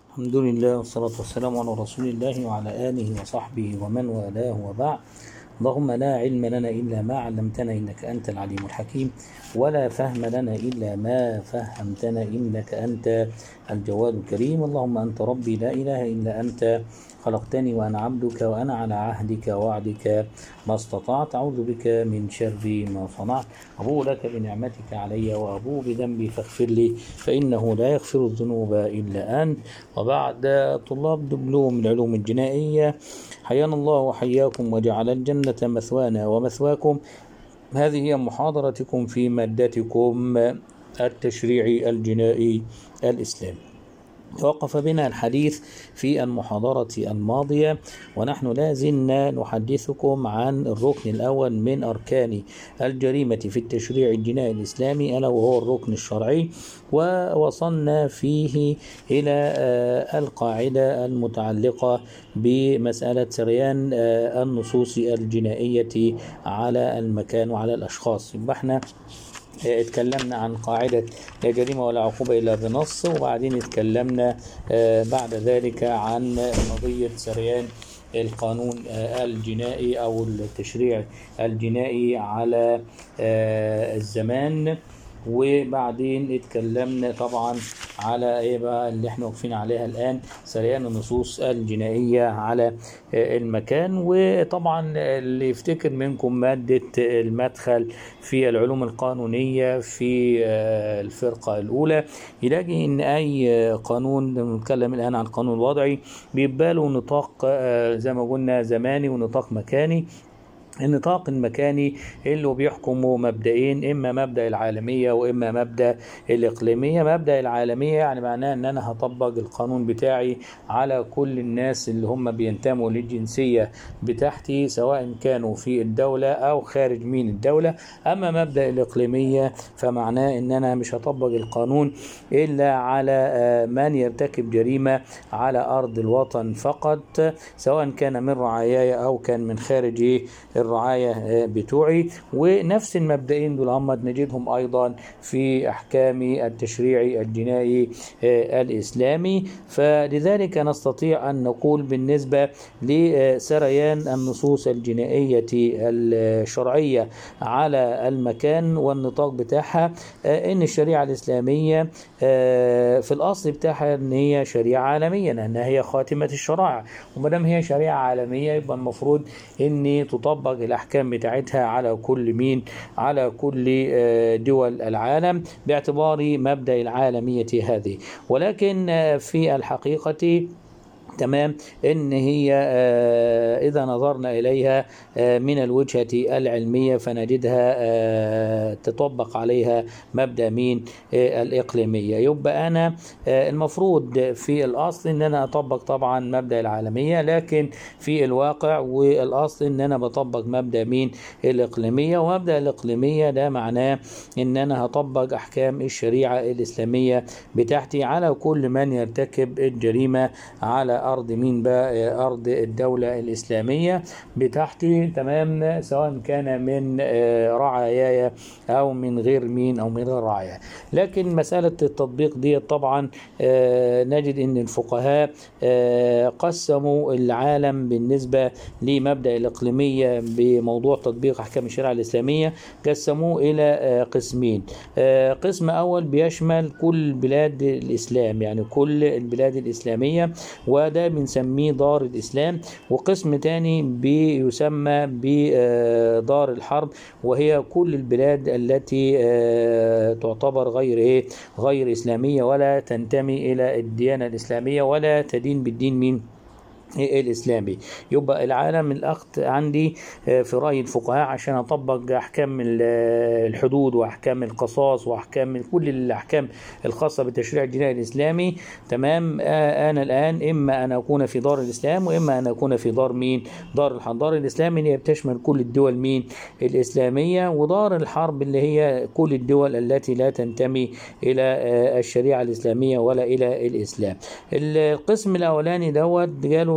الحمد لله والصلاة والسلام على رسول الله وعلى آله وصحبه ومن والاه وبعد اللهم لا علم لنا إلا ما علمتنا إنك أنت العليم الحكيم ولا فهم لنا إلا ما فهمتنا إنك أنت الجواد الكريم اللهم أنت ربي لا إله إلا أنت خلقتني وأنا عبدك وأنا على عهدك ووعدك ما استطعت أعوذ بك من شر ما صنعت أبوء لك بنعمتك علي وأبوء بذنبي فاغفر لي فإنه لا يغفر الذنوب إلا أنت وبعد طلاب دبلوم العلوم الجنائية حيانا الله وحياكم وجعل الجنة مثوانا ومثواكم هذه هي محاضرتكم في مادتكم التشريع الجنائي الإسلامي توقف بنا الحديث في المحاضرة الماضية ونحن لا زلنا نحدثكم عن الركن الأول من أركان الجريمة في التشريع الجنائي الإسلامي ألا وهو الركن الشرعي ووصلنا فيه إلى القاعدة المتعلقة بمسألة سريان النصوص الجنائية على المكان وعلى الأشخاص يبقى احنا اتكلمنا عن قاعدة لا جريمة ولا عقوبة إلا بنص وبعدين اتكلمنا بعد ذلك عن قضية سريان القانون الجنائي أو التشريع الجنائي على الزمان وبعدين اتكلمنا طبعا على ايه بقى اللي احنا واقفين عليها الان سريان النصوص الجنائيه على المكان وطبعا اللي يفتكر منكم ماده المدخل في العلوم القانونيه في الفرقه الاولى يلاقي ان اي قانون نتكلم الان عن القانون الوضعي بيبقى له نطاق زي ما قلنا زماني ونطاق مكاني النطاق المكاني اللي بيحكمه مبدئين اما مبدا العالميه واما مبدا الاقليميه مبدا العالميه يعني معناه ان انا هطبق القانون بتاعي على كل الناس اللي هم بينتموا للجنسيه بتاعتي سواء كانوا في الدوله او خارج من الدوله اما مبدا الاقليميه فمعناه ان انا مش هطبق القانون الا على من يرتكب جريمه على ارض الوطن فقط سواء كان من رعاياي او كان من خارج الرعاية بتوعي ونفس المبدئين دول هم نجدهم أيضا في أحكام التشريع الجنائي الإسلامي فلذلك نستطيع أن نقول بالنسبة لسريان النصوص الجنائية الشرعية على المكان والنطاق بتاعها إن الشريعة الإسلامية في الأصل بتاعها إن هي شريعة عالمية لأنها هي خاتمة الشرائع وما دام هي شريعة عالمية يبقى المفروض إن تطبق الأحكام بتاعتها على كل مين على كل دول العالم باعتبار مبدأ العالمية هذه ولكن في الحقيقة تمام ان هي اذا نظرنا اليها من الوجهه العلميه فنجدها تطبق عليها مبدا مين الاقليميه يبقى انا المفروض في الاصل ان انا اطبق طبعا مبدا العالميه لكن في الواقع والاصل ان انا بطبق مبدا مين الاقليميه ومبدا الاقليميه ده معناه ان انا هطبق احكام الشريعه الاسلاميه بتاعتي على كل من يرتكب الجريمه على ارض مين بقى ارض الدوله الاسلاميه بتاعتي تمام سواء كان من رعاياي او من غير مين او من غير رعايا لكن مساله التطبيق دي طبعا نجد ان الفقهاء قسموا العالم بالنسبه لمبدا الاقليميه بموضوع تطبيق احكام الشريعه الاسلاميه قسموه الى قسمين قسم اول بيشمل كل بلاد الاسلام يعني كل البلاد الاسلاميه وده بنسميه دار الإسلام وقسم تاني بيسمى بدار الحرب وهي كل البلاد التي تعتبر غير ايه غير إسلامية ولا تنتمي إلى الديانة الإسلامية ولا تدين بالدين مين الاسلامي يبقى العالم الاخت عندي في راي الفقهاء عشان اطبق احكام الحدود واحكام القصاص واحكام كل الاحكام الخاصه بالتشريع الجنائي الاسلامي تمام انا الان اما ان اكون في دار الاسلام واما ان اكون في دار مين دار الحرب دار الاسلام اللي هي بتشمل كل الدول مين الاسلاميه ودار الحرب اللي هي كل الدول التي لا تنتمي الى الشريعه الاسلاميه ولا الى الاسلام القسم الاولاني دوت قالوا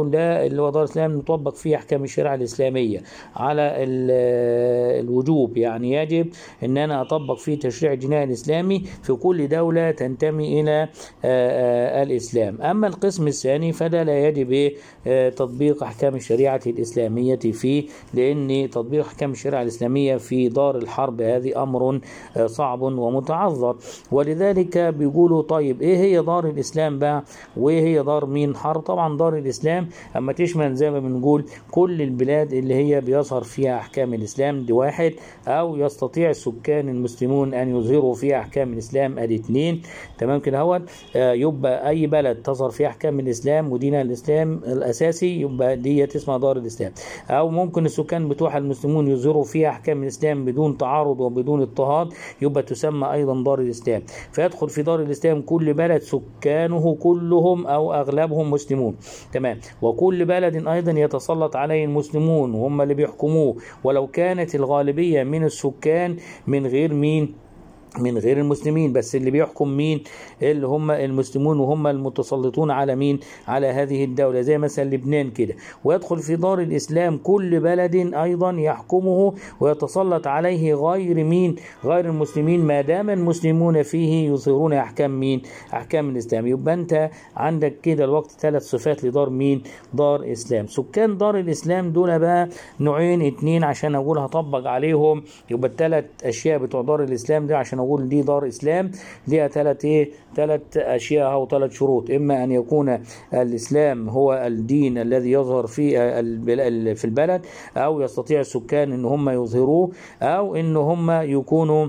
انه ده اللي هو دار الاسلام مطبق فيه احكام الشريعه الاسلاميه على ال- الوجوب يعني يجب ان انا اطبق فيه تشريع الجنائي الاسلامي في كل دوله تنتمي الى آه، آه، الاسلام اما القسم الثاني فده لا يجب إيه، آه، تطبيق احكام الشريعه الاسلاميه فيه لان تطبيق احكام الشريعه الاسلاميه في دار الحرب هذه امر آه، صعب ومتعذر ولذلك بيقولوا طيب ايه هي دار الاسلام بقى وايه هي دار مين حرب طبعا دار الاسلام اما تشمل زي ما بنقول كل البلاد اللي هي بيظهر فيها احكام الاسلام دي واحد او يستطيع السكان المسلمون ان يظهروا فيها احكام الاسلام ادي اتنين تمام كده اهوت آه، يبقى اي بلد تظهر فيها احكام الاسلام ودينها الاسلام الاساسي يبقى دي اسمها دار الاسلام او ممكن السكان بتوعها المسلمون يظهروا فيها احكام الاسلام بدون تعارض وبدون اضطهاد يبقى تسمى ايضا دار الاسلام فيدخل في دار الاسلام كل بلد سكانه كلهم او اغلبهم مسلمون تمام وكل بلد ايضا يتسلط عليه المسلمون وهم اللي بيحكموه ولو كانت الغالبيه من السكان من غير مين من غير المسلمين بس اللي بيحكم مين اللي هم المسلمون وهم المتسلطون على مين على هذه الدولة زي مثلا لبنان كده ويدخل في دار الإسلام كل بلد أيضا يحكمه ويتسلط عليه غير مين غير المسلمين ما دام المسلمون فيه يظهرون أحكام مين أحكام الإسلام يبقى أنت عندك كده الوقت ثلاث صفات لدار مين دار إسلام سكان دار الإسلام دول بقى نوعين اتنين عشان أقول هطبق عليهم يبقى الثلاث أشياء بتوع دار الإسلام دي عشان اقول دي دار اسلام ليها ثلاث ايه ثلاث اشياء او ثلاث شروط اما ان يكون الاسلام هو الدين الذي يظهر في البل- في البلد او يستطيع السكان ان هم يظهروه او ان هم يكونوا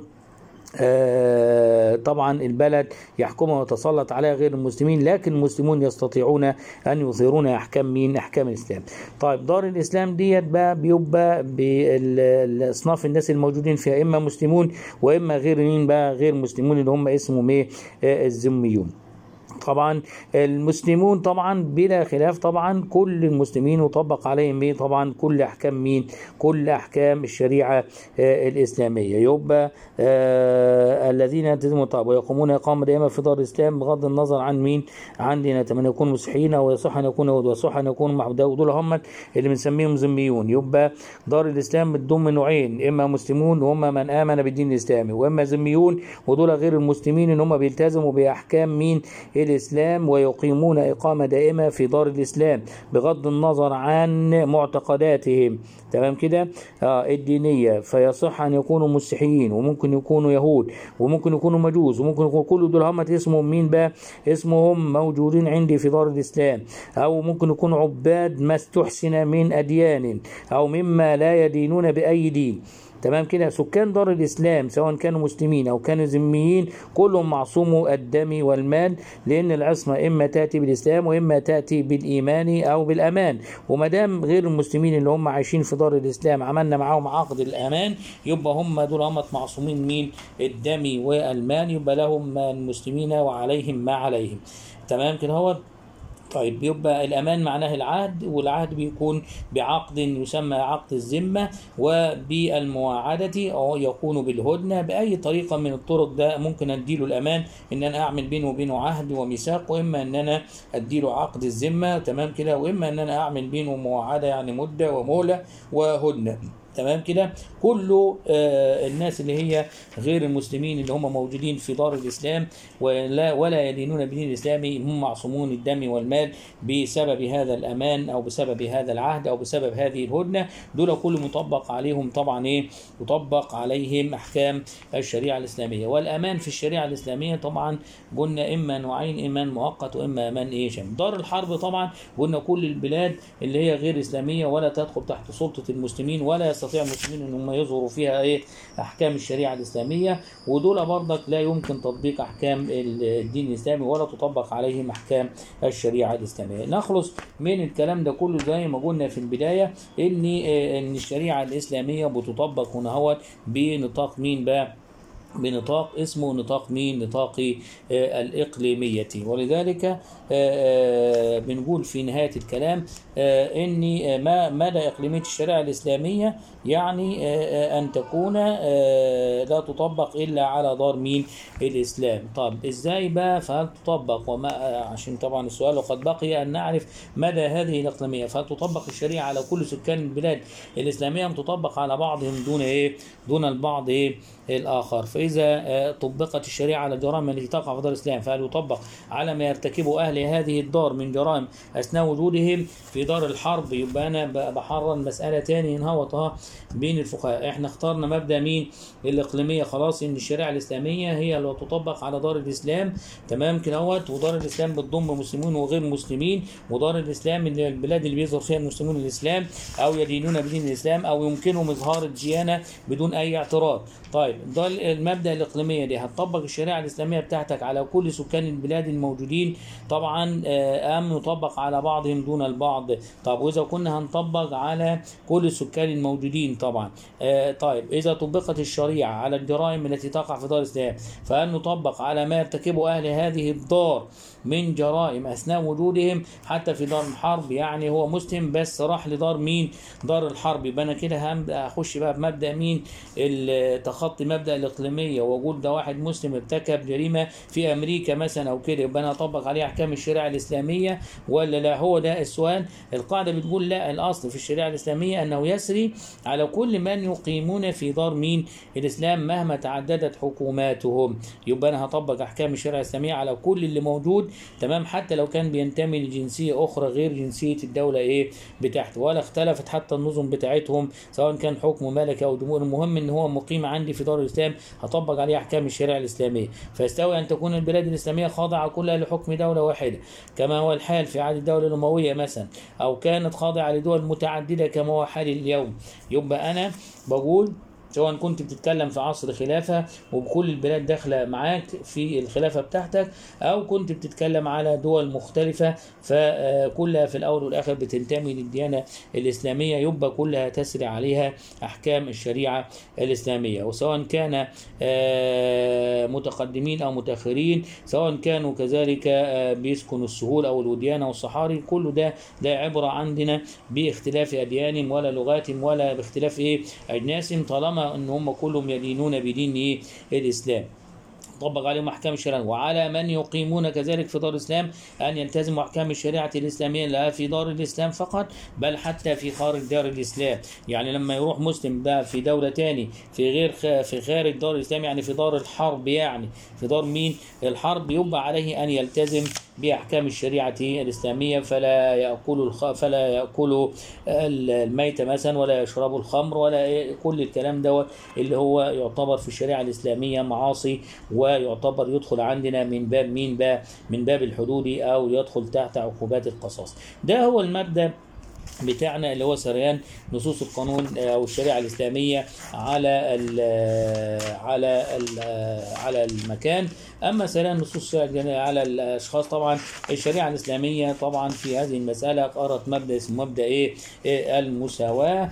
آه، طبعا البلد يحكمها ويتسلط عليها غير المسلمين لكن المسلمون يستطيعون ان يظهرون احكام مين احكام الاسلام طيب دار الاسلام ديت بقى بيبقى باصناف الناس الموجودين فيها اما مسلمون واما غير مين بقى غير مسلمون اللي هم اسمهم ايه آه، الذميون طبعا المسلمون طبعا بلا خلاف طبعا كل المسلمين يطبق عليهم ايه طبعا كل احكام مين كل احكام الشريعه آه، الاسلاميه يبقى آه الذين يلتزمون طب ويقومون اقامه دائمه في دار الاسلام بغض النظر عن مين عندنا اتمنى يكونوا مسيحيين او يصح ان يكونوا يهود ويصح ان يكونوا معبدين دول هم اللي بنسميهم ذميون يبقى دار الاسلام بتضم نوعين اما مسلمون وهم من امن بالدين الاسلامي واما ذميون ودول غير المسلمين ان هم بيلتزموا باحكام مين الاسلام ويقيمون اقامه دائمه في دار الاسلام بغض النظر عن معتقداتهم تمام كده اه الدينيه فيصح ان يكونوا مسيحيين وممكن يكونوا يهود وممكن يكونوا مجوس وممكن يكونوا كل دول هم اسمهم مين بقى اسمهم موجودين عندي في دار الاسلام او ممكن يكونوا عباد ما استحسن من اديان او مما لا يدينون باي دين تمام كده سكان دار الاسلام سواء كانوا مسلمين او كانوا ذميين كلهم معصومو الدم والمال لان العصمه اما تاتي بالاسلام واما تاتي بالايمان او بالامان وما دام غير المسلمين اللي هم عايشين في دار الاسلام عملنا معاهم عقد الامان يبقى هم دول هم معصومين مين الدم والمال يبقى لهم ما المسلمين وعليهم ما عليهم تمام كده هو طيب يبقى الأمان معناه العهد والعهد بيكون بعقد يسمى عقد الذمة وبالمواعدة أو يكون بالهدنة بأي طريقة من الطرق ده ممكن أديله الأمان إن أنا أعمل بينه وبينه عهد وميثاق وإما إن أنا أديله عقد الذمة تمام كده وإما إن أنا أعمل بينه مواعدة يعني مدة ومهلة وهدنة تمام كده كله آه الناس اللي هي غير المسلمين اللي هم موجودين في دار الاسلام ولا ولا يدينون بدين الاسلامي هم معصومون الدم والمال بسبب هذا الامان او بسبب هذا العهد او بسبب هذه الهدنه دول كل مطبق عليهم طبعا ايه يطبق عليهم احكام الشريعه الاسلاميه والامان في الشريعه الاسلاميه طبعا قلنا اما نوعين ايمان مؤقت واما امان ايه شامل دار الحرب طبعا قلنا كل البلاد اللي هي غير اسلاميه ولا تدخل تحت سلطه المسلمين ولا يستطيع المسلمين ان هم يظهروا فيها ايه احكام الشريعه الاسلاميه ودول برضك لا يمكن تطبيق احكام الدين الاسلامي ولا تطبق عليهم احكام الشريعه الاسلاميه نخلص من الكلام ده كله زي ما قلنا في البدايه ان ان الشريعه الاسلاميه بتطبق هنا هو بنطاق مين بقى بنطاق اسمه نطاق مين نطاق آه، الإقليمية ولذلك آه، آه، بنقول في نهاية الكلام آه، إن آه، ما مدى إقليمية الشريعة الإسلامية يعني آه، آه، أن تكون آه، لا تطبق إلا على دار مين الإسلام طب إزاي بقى فهل تطبق وما آه، عشان طبعا السؤال وقد بقي أن نعرف مدى هذه الإقليمية فهل تطبق الشريعة على كل سكان البلاد الإسلامية أم تطبق على بعضهم دون إيه دون البعض إيه الآخر فإذا آه، طبقت الشريعة على الجرائم التي تقع في دار الإسلام فهل يطبق على ما يرتكبه أهل هذه الدار من جرائم أثناء وجودهم في دار الحرب يبقى أنا ب- بحرر مسألة تاني نهوطها بين الفقهاء إحنا اخترنا مبدأ مين الإقليمية خلاص إن الشريعة الإسلامية هي اللي تطبق على دار الإسلام تمام كده اهوت ودار الإسلام بتضم مسلمين وغير مسلمين ودار الإسلام اللي البلاد اللي بيظهر فيها المسلمون الإسلام أو يدينون بدين الإسلام أو يمكنهم إظهار الديانة بدون أي اعتراض طيب ده المبدأ الإقليمية دي هتطبق الشريعة الإسلامية بتاعتك على كل سكان البلاد الموجودين طبعا آه، أم يطبق على بعضهم دون البعض طب وإذا كنا هنطبق على كل السكان الموجودين طبعا آه، طيب إذا طبقت الشريعة على الجرائم التي تقع في دار الإسلام فهل نطبق على ما يرتكبه أهل هذه الدار من جرائم أثناء وجودهم حتى في دار الحرب يعني هو مسلم بس راح لدار مين دار الحرب يبقى أنا كده هبدأ أخش بقى بمبدأ مين ال- تخطي مبدأ الإقليمية وجود ده واحد مسلم ارتكب جريمة في أمريكا مثلا أو كده يبقى أنا أطبق عليه أحكام الشريعة الإسلامية ولا لا هو ده السؤال القاعدة بتقول لا الأصل في الشريعة الإسلامية أنه يسري على كل من يقيمون في دار مين الإسلام مهما تعددت حكوماتهم يبقى أنا هطبق أحكام الشريعة الإسلامية على كل اللي موجود تمام حتى لو كان بينتمي لجنسية أخرى غير جنسية الدولة إيه بتاعته ولا اختلفت حتى النظم بتاعتهم سواء كان حكم ملكي أو دموع المهم إن هو مقيم عندي في دار الإسلام هطبق عليه أحكام الشريعة الإسلامية فيستوي أن تكون البلاد الإسلامية خاضعة كلها لحكم دولة واحدة كما هو الحال في عهد الدولة الأموية مثلا أو كانت خاضعة لدول متعددة كما هو حال اليوم يبقى أنا بقول سواء كنت بتتكلم في عصر خلافة وبكل البلاد داخلة معاك في الخلافة بتاعتك أو كنت بتتكلم على دول مختلفة فكلها في الأول والآخر بتنتمي للديانة الإسلامية يبقى كلها تسري عليها أحكام الشريعة الإسلامية وسواء كان آه، متقدمين أو متأخرين سواء كانوا كذلك آه، بيسكنوا السهول أو الوديان أو الصحاري كل ده ده عبرة عندنا باختلاف أديانهم ولا لغاتهم ولا باختلاف إيه أجناسهم طالما أن هم كلهم يدينون بدين إيه الإسلام طبق عليهم احكام الشريعه وعلى من يقيمون كذلك في دار الاسلام ان يلتزموا احكام الشريعه الاسلاميه لا في دار الاسلام فقط بل حتى في خارج دار الاسلام يعني لما يروح مسلم بقى في دوله تاني في غير خ- في خارج دار الاسلام يعني في دار الحرب يعني في دار مين الحرب يبقى عليه ان يلتزم باحكام الشريعه الاسلاميه فلا ياكلوا الخ... فلا ياكلوا الميت مثلا ولا يشربوا الخمر ولا إيه كل الكلام دوت اللي هو يعتبر في الشريعه الاسلاميه معاصي ويعتبر يدخل عندنا من باب مين بقى من باب الحدود او يدخل تحت عقوبات القصاص ده هو المبدا بتاعنا اللي هو سريان نصوص القانون او الشريعه الاسلاميه على ال على ال على المكان اما سريان نصوص على الاشخاص طبعا الشريعه الاسلاميه طبعا في هذه المساله قرت مبدا اسمه مبدا ايه إيه المساواه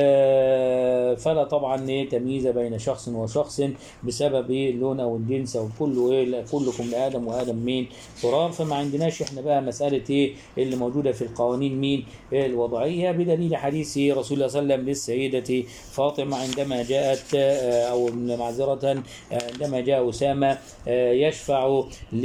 آه، فلا طبعا ايه تمييز بين شخص وشخص بسبب ايه اللون او الجنس او كله ايه كلكم لادم وادم مين تراب فما عندناش احنا بقى مساله ايه اللي موجوده في القوانين مين إيه الوضعيه بدليل حديث رسول الله صلى الله عليه وسلم للسيده فاطمه عندما جاءت آه، او معذره آه، عندما جاء اسامه آه، يشفع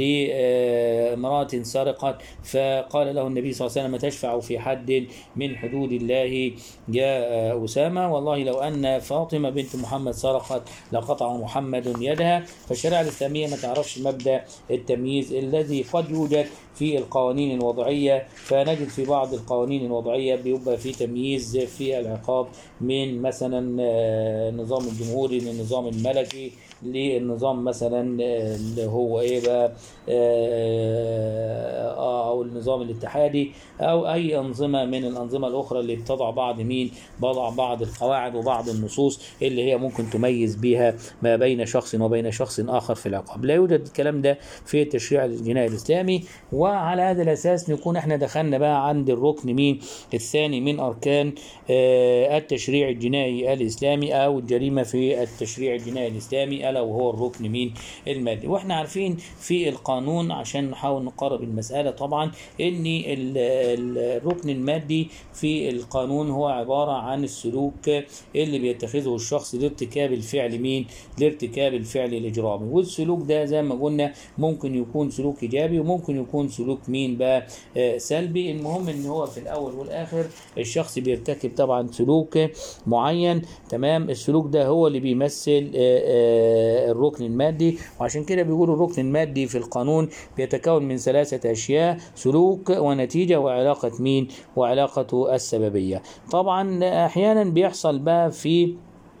لامراه سرقت فقال له النبي صلى الله عليه وسلم تشفع في حد من حدود الله جاء أسامة والله لو أن فاطمة بنت محمد سرقت لقطع محمد يدها فالشريعة الإسلامية ما تعرفش مبدأ التمييز الذي قد يوجد في القوانين الوضعية فنجد في بعض القوانين الوضعية بيبقى في تمييز في العقاب من مثلا آه، النظام الجمهوري للنظام الملكي للنظام مثلا آه، اللي هو ايه بقى آه، آه، او النظام النظام الاتحادي او اي انظمه من الانظمه الاخرى اللي بتضع بعض مين بضع بعض القواعد وبعض النصوص اللي هي ممكن تميز بها ما بين شخص وبين شخص اخر في العقاب لا يوجد الكلام ده في التشريع الجنائي الاسلامي وعلى هذا الاساس نكون احنا دخلنا بقى عند الركن مين الثاني من اركان آه، التشريع الجنائي الاسلامي او الجريمه في التشريع الجنائي الاسلامي الا وهو الركن مين المادي واحنا عارفين في القانون عشان نحاول نقرب المساله طبعا ان ال- ال- الركن المادي في القانون هو عباره عن السلوك اللي بيتخذه الشخص لارتكاب الفعل مين لارتكاب الفعل الاجرامي والسلوك ده زي ما قلنا ممكن يكون سلوك ايجابي وممكن يكون سلوك مين بقى آه، سلبي المهم ان هو في الاول والاخر الشخص بيرتكب طبعا سلوك معين تمام السلوك ده هو اللي بيمثل آه، آه، الركن المادي وعشان كده بيقولوا الركن المادي في القانون بيتكون من ثلاثة أشياء سلوك ونتيجة وعلاقة مين وعلاقة السببية طبعا أحيانا بيحصل بقى في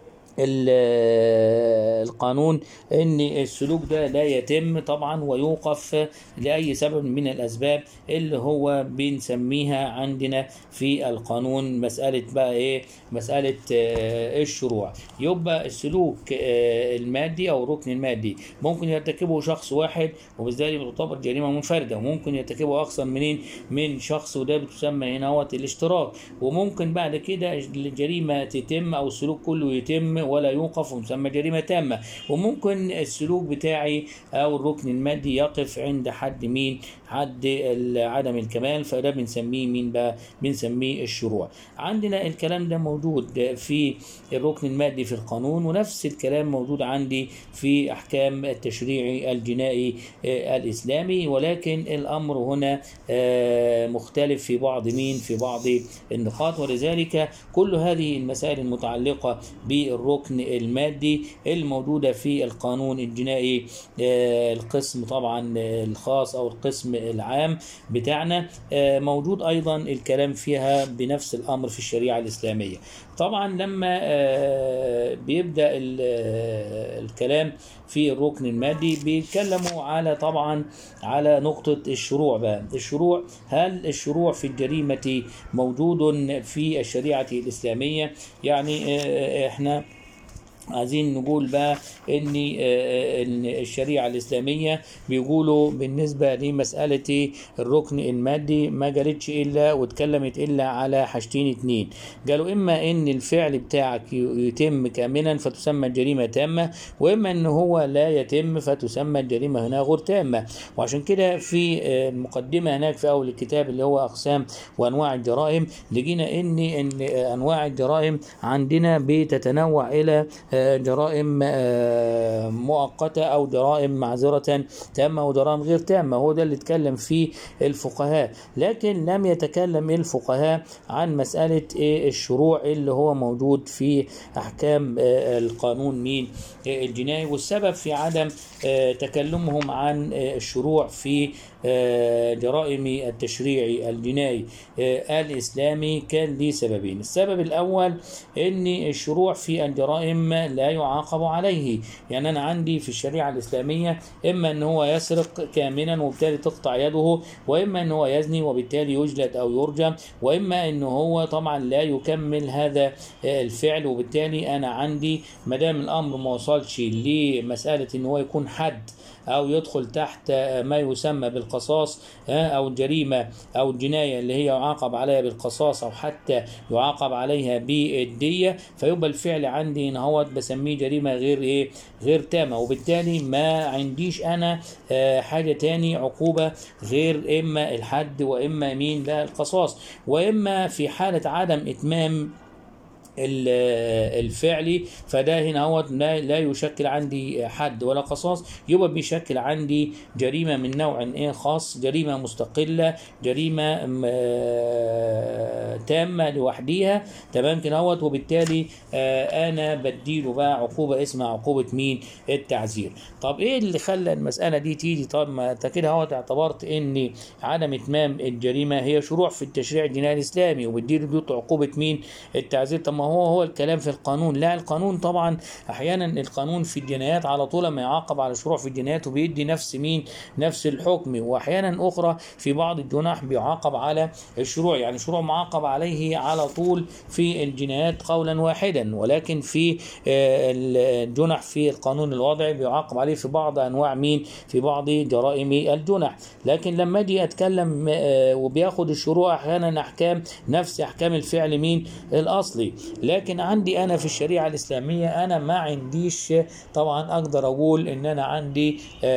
ال- القانون ان السلوك ده لا يتم طبعا ويوقف لاي سبب من الاسباب اللي هو بنسميها عندنا في القانون مساله بقى ايه مساله آه، الشروع يبقى السلوك آه، المادي او الركن المادي ممكن يرتكبه شخص واحد وبالتالي تعتبر جريمه منفرده وممكن يرتكبه اكثر منين من شخص وده بتسمى هنا هو الاشتراك وممكن بعد كده الجريمه تتم او السلوك كله يتم ولا يوقف ومسمى جريمه تامه وممكن السلوك بتاعي او الركن المادي يقف عند حد مين حد ال- عدم الكمال فده بنسميه مين بقى بنسميه الشروع عندنا الكلام ده موجود في الركن المادي في القانون ونفس الكلام موجود عندي في احكام التشريع الجنائي آه، الاسلامي ولكن الامر هنا آه، مختلف في بعض مين في بعض النقاط ولذلك كل هذه المسائل المتعلقه بالركن المادي الموجوده في القانون الجنائي آه، القسم طبعا آه، الخاص او القسم العام بتاعنا آه، موجود ايضا الكلام فيها بنفس الامر في الشريعه الاسلاميه طبعا لما آه، بيبدا ال- آه، الكلام في الركن المادي بيتكلموا على طبعا على نقطة الشروع بقى الشروع هل الشروع في الجريمة موجود في الشريعة الإسلامية يعني آه، احنا عايزين نقول بقى ان آه، إن الشريعه الاسلاميه بيقولوا بالنسبه لمساله الركن المادي ما قالتش الا واتكلمت الا على حاجتين اتنين قالوا اما ان الفعل بتاعك ي- يتم كاملا فتسمى الجريمه تامه واما ان هو لا يتم فتسمى الجريمه هنا غير تامه وعشان كده في آه، المقدمه هناك في اول الكتاب اللي هو اقسام وانواع الجرائم لقينا ان ان آه، انواع الجرائم عندنا بتتنوع الى آه، جرائم آه، مؤقته او جرائم معذره تامه وجرائم غير تامه هو ده اللي اتكلم فيه الفقهاء لكن لم يتكلم الفقهاء عن مساله ايه الشروع اللي هو موجود في احكام آه، القانون مين آه، الجنائي والسبب في عدم آه، تكلمهم عن آه، الشروع في آه، جرائم التشريع الجنائي آه، الإسلامي كان ليه سببين السبب الأول أن الشروع في الجرائم لا يعاقب عليه يعني أنا عندي في الشريعة الإسلامية إما أن هو يسرق كامنا وبالتالي تقطع يده وإما أن هو يزني وبالتالي يجلد أو يرجم وإما أن هو طبعا لا يكمل هذا آه، الفعل وبالتالي أنا عندي ما دام الأمر ما وصلش لمسألة أن هو يكون حد أو يدخل تحت ما يسمى بالقصاص آه، أو الجريمة أو الجناية اللي هي يعاقب عليها بالقصاص أو حتى يعاقب عليها بالدية فيبقى الفعل عندي هنا هو بسميه جريمة غير إيه غير تامة وبالتالي ما عنديش أنا آه، حاجة تاني عقوبة غير إما الحد وإما مين لا القصاص وإما في حالة عدم إتمام ال- الفعلي فده هنا هو لا لا يشكل عندي حد ولا قصاص يبقى بيشكل عندي جريمه من نوع ايه خاص جريمه مستقله جريمه م- آه، تامه لوحديها تمام كده اهوت وبالتالي آه، انا بديله بقى عقوبه اسمها عقوبه مين التعزير طب ايه اللي خلى المساله دي تيجي طب ما انت كده اهوت اعتبرت ان عدم اتمام الجريمه هي شروع في التشريع الجنائي الاسلامي وبتديله دوت عقوبه مين التعزير طب ما ما هو هو الكلام في القانون لا القانون طبعا احيانا القانون في الجنايات على طول ما يعاقب على شروع في الجنايات وبيدي نفس مين نفس الحكم واحيانا اخرى في بعض الجناح بيعاقب على الشروع يعني شروع معاقب عليه على طول في الجنايات قولا واحدا ولكن في آه، الجنح في القانون الوضعي بيعاقب عليه في بعض انواع مين في بعض جرائم الجنح لكن لما اجي اتكلم آه، وبياخد الشروع احيانا احكام نفس احكام الفعل مين الاصلي لكن عندي انا في الشريعه الاسلاميه انا ما عنديش طبعا اقدر اقول ان انا عندي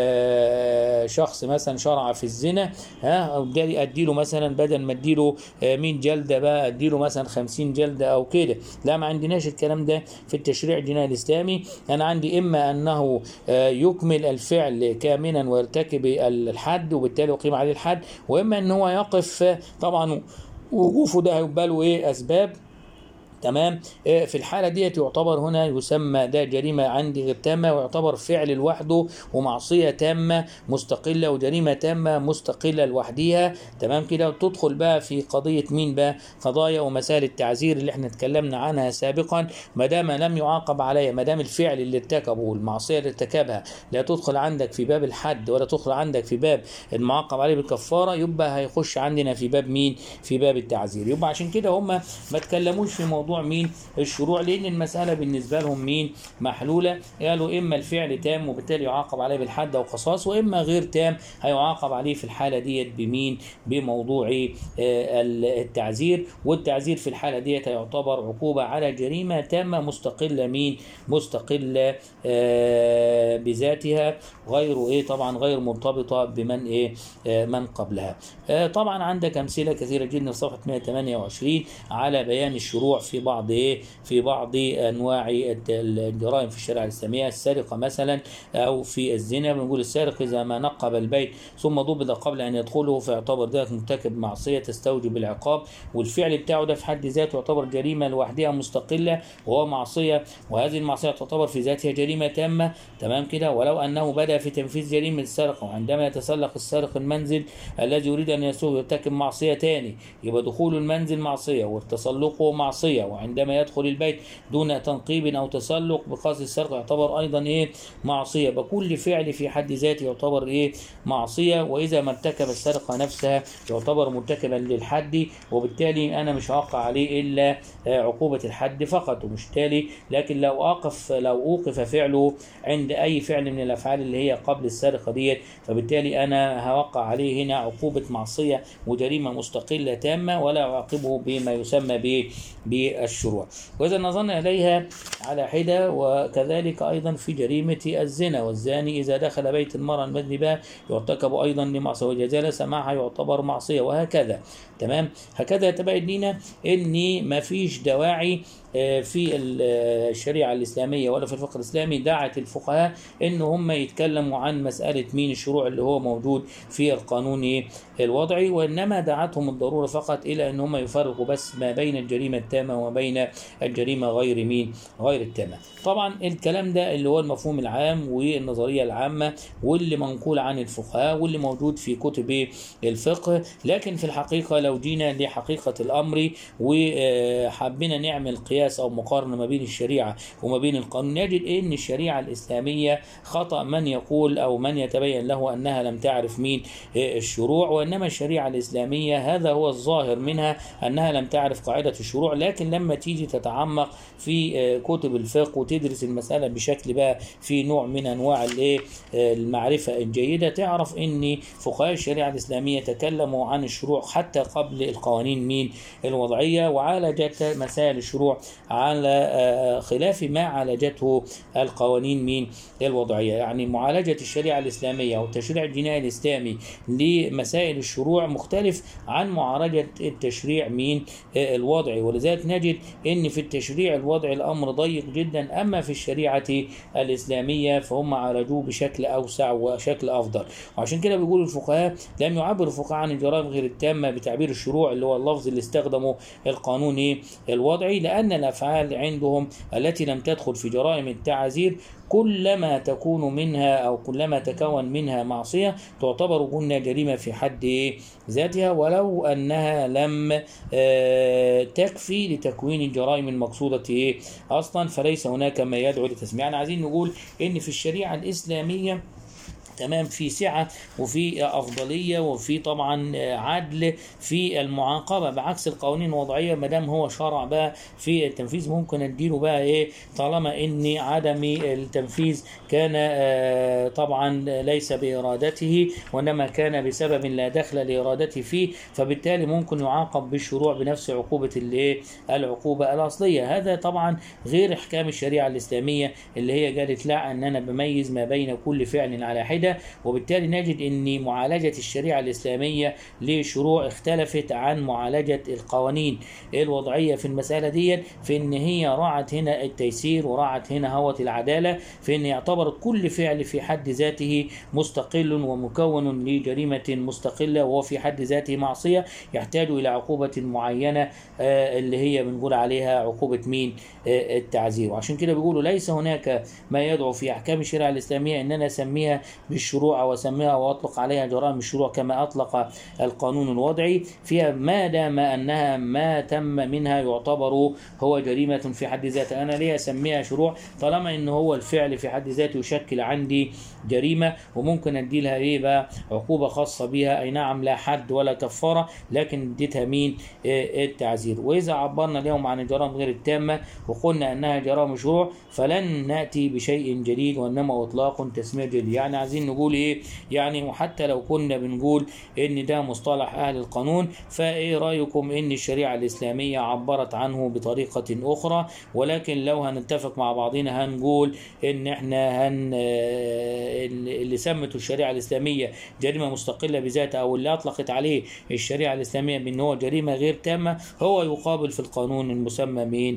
آه، شخص مثلا شرع في الزنا ها وبالتالي اديله مثلا بدل ما اديله آه، 100 جلده بقى اديله مثلا 50 جلده او كده لا ما عندناش الكلام ده في التشريع الجنائي الاسلامي انا عندي اما انه آه، يكمل الفعل كاملا ويرتكب الحد وبالتالي يقيم عليه الحد واما ان هو يقف آه، طبعا وقوفه ده هيبقى له ايه اسباب تمام آه، في الحاله ديت يعتبر هنا يسمى ده جريمه عندي غير تامه ويعتبر فعل لوحده ومعصيه تامه مستقله وجريمه تامه مستقله لوحديها تمام كده وتدخل بقى في قضيه مين بقى قضايا ومسائل التعزير اللي احنا اتكلمنا عنها سابقا ما دام لم يعاقب عليها ما دام الفعل اللي ارتكبه والمعصيه اللي ارتكبها لا تدخل عندك في باب الحد ولا تدخل عندك في باب المعاقب عليه بالكفاره يبقى هيخش عندنا في باب مين في باب التعزير يبقى عشان كده هم ما اتكلموش في موضوع مين الشروع لان المساله بالنسبه لهم مين محلوله قالوا اما الفعل تام وبالتالي يعاقب عليه بالحد او قصاص واما غير تام هيعاقب عليه في الحاله ديت بمين بموضوع آه، التعزير والتعزير في الحاله ديت يعتبر عقوبه على جريمه تامه مستقله مين مستقله آه، بذاتها غير ايه طبعا غير مرتبطه بمن ايه آه، من قبلها آه، طبعا عندك امثله كثيره جدا في صفحه 128 على بيان الشروع في بعض ايه في بعض انواع الت- الجرائم في الشريعه الاسلاميه السرقه مثلا او في الزنا بنقول السارق اذا ما نقب البيت ثم ضبط قبل ان يدخله فيعتبر ذلك مرتكب معصيه تستوجب العقاب والفعل بتاعه ده في حد ذاته يعتبر جريمه لوحدها مستقله وهو معصيه وهذه المعصيه تعتبر في ذاتها جريمه تامه تمام كده ولو انه بدا في تنفيذ جريمه السرقه وعندما يتسلق السارق المنزل الذي يريد ان يسوق يرتكب معصيه تاني يبقى دخول المنزل معصيه وتسلقه معصيه وعندما يدخل البيت دون تنقيب او تسلق بقصد السرقه يعتبر ايضا ايه معصيه يبقى كل فعل في حد ذاته يعتبر ايه معصيه واذا ما ارتكب السرقه نفسها يعتبر مرتكبا للحد وبالتالي انا مش هوقع عليه الا آه، عقوبه الحد فقط ومش تالي لكن لو اوقف لو اوقف فعله عند اي فعل من الافعال اللي هي قبل السرقه ديت فبالتالي انا هوقع عليه هنا عقوبه معصيه وجريمه مستقله تامه ولا اعاقبه بما يسمى ب- بالشروع واذا نظرنا اليها على حده وكذلك ايضا في جريمه الزنا والزاني اذا دخل بيت المراه المذنبه يرتكب ايضا لمعصيه واذا جلس معها يعتبر معصيه وهكذا تمام هكذا يتبين لنا ان ما فيش دواعي آه، في ال- آه، الشريعه الاسلاميه ولا في الفقه الاسلامي دعت الفقهاء ان هم يتكلموا عن مساله مين الشروع اللي هو موجود في القانون إيه؟ الوضعي وانما دعتهم الضروره فقط الى ان هم يفرقوا بس ما بين الجريمه التامه وما بين الجريمه غير مين غير التامه طبعا الكلام ده اللي هو المفهوم العام والنظريه العامه واللي منقول عن الفقهاء واللي موجود في كتب الفقه لكن في الحقيقه لو جينا لحقيقه الامر وحبينا نعمل قياس او مقارنه ما بين الشريعه وما بين القانون نجد ان الشريعه الاسلاميه خطا من يقول او من يتبين له انها لم تعرف مين الشروع وانما الشريعه الاسلاميه هذا هو الظاهر منها انها لم تعرف قاعده الشروع لكن لما تيجي تتعمق في آه، كتب الفقه وتدرس المساله بشكل بقى في نوع من انواع الايه آه، المعرفه الجيده تعرف ان فقهاء الشريعه الاسلاميه تكلموا عن الشروع حتى قبل القوانين مين الوضعيه وعالجت مسائل الشروع على آه، خلاف ما عالجته القوانين مين الوضعيه يعني معالجه الشريعه الاسلاميه او التشريع الجنائي الاسلامي لمسائل الشروع مختلف عن معالجه التشريع مين آه، الوضعي ولذلك نجد ان في التشريع الوضعي الامر ضيق جدا اما في الشريعه الاسلاميه فهم عالجوه بشكل اوسع وشكل افضل وعشان كده بيقول الفقهاء لم يعبر الفقهاء عن الجرائم غير التامه بتعبير الشروع اللي هو اللفظ اللي استخدمه القانون إيه؟ الوضعي لان الافعال عندهم التي لم تدخل في جرائم التعازير كلما تكون منها أو كلما تكون منها معصية تعتبر قلنا جريمة في حد إيه؟ ذاتها ولو أنها لم آه، تكفي لتكوين الجرائم المقصودة إيه؟ أصلا فليس هناك ما يدعو لتسمية يعني عايزين نقول إن في الشريعة الإسلامية تمام في سعة وفي أفضلية وفي طبعا عدل في المعاقبة بعكس القوانين الوضعية ما دام هو شرع بقى في التنفيذ ممكن اديله بقى ايه طالما ان عدم التنفيذ كان آه، طبعا ليس بإرادته وإنما كان بسبب لا دخل لإرادته فيه فبالتالي ممكن يعاقب بالشروع بنفس عقوبة الايه العقوبة الأصلية هذا طبعا غير احكام الشريعة الإسلامية اللي هي قالت لا ان انا بميز ما بين كل فعل على حدة وبالتالي نجد ان معالجة الشريعة الإسلامية لشروع اختلفت عن معالجة القوانين الوضعية في المسألة دي في ان هي راعت هنا التيسير وراعت هنا هوة العدالة في ان يعتبر كل فعل في حد ذاته مستقل ومكون لجريمة مستقلة وهو في حد ذاته معصية يحتاج إلى عقوبة معينة آه، اللي هي بنقول عليها عقوبة مين آه، التعزير وعشان كده بيقولوا ليس هناك ما يدعو في أحكام الشريعة الإسلامية أن أنا أسميها بالشروع أو أسميها وأطلق عليها جرائم الشروع كما أطلق القانون الوضعي فيها ما دام أنها ما تم منها يعتبر هو جريمة في حد ذاتها أنا ليه أسميها شروع طالما أن هو الفعل في حد ذاته يشكل عندي جريمة وممكن أدي لها إيه بقى عقوبة خاصة بها أي نعم لا حد ولا كفارة لكن اديتها مين آه، التعزير وإذا عبرنا اليوم عن الجرائم غير التامة وقلنا أنها جرائم شروع فلن نأتي بشيء جديد وإنما إطلاق تسمية جديد يعني عايزين نقول إيه يعني وحتى لو كنا بنقول إن ده مصطلح أهل القانون فإيه رأيكم إن الشريعة الإسلامية عبرت عنه بطريقة أخرى ولكن لو هنتفق مع بعضنا هنقول إن إحنا هن آه، اللي سمته الشريعة الإسلامية جريمة مستقلة بذاتها أو اللي أطلقت عليه الشريعة الإسلامية بأن هو جريمة غير تامة هو يقابل في القانون المسمى مين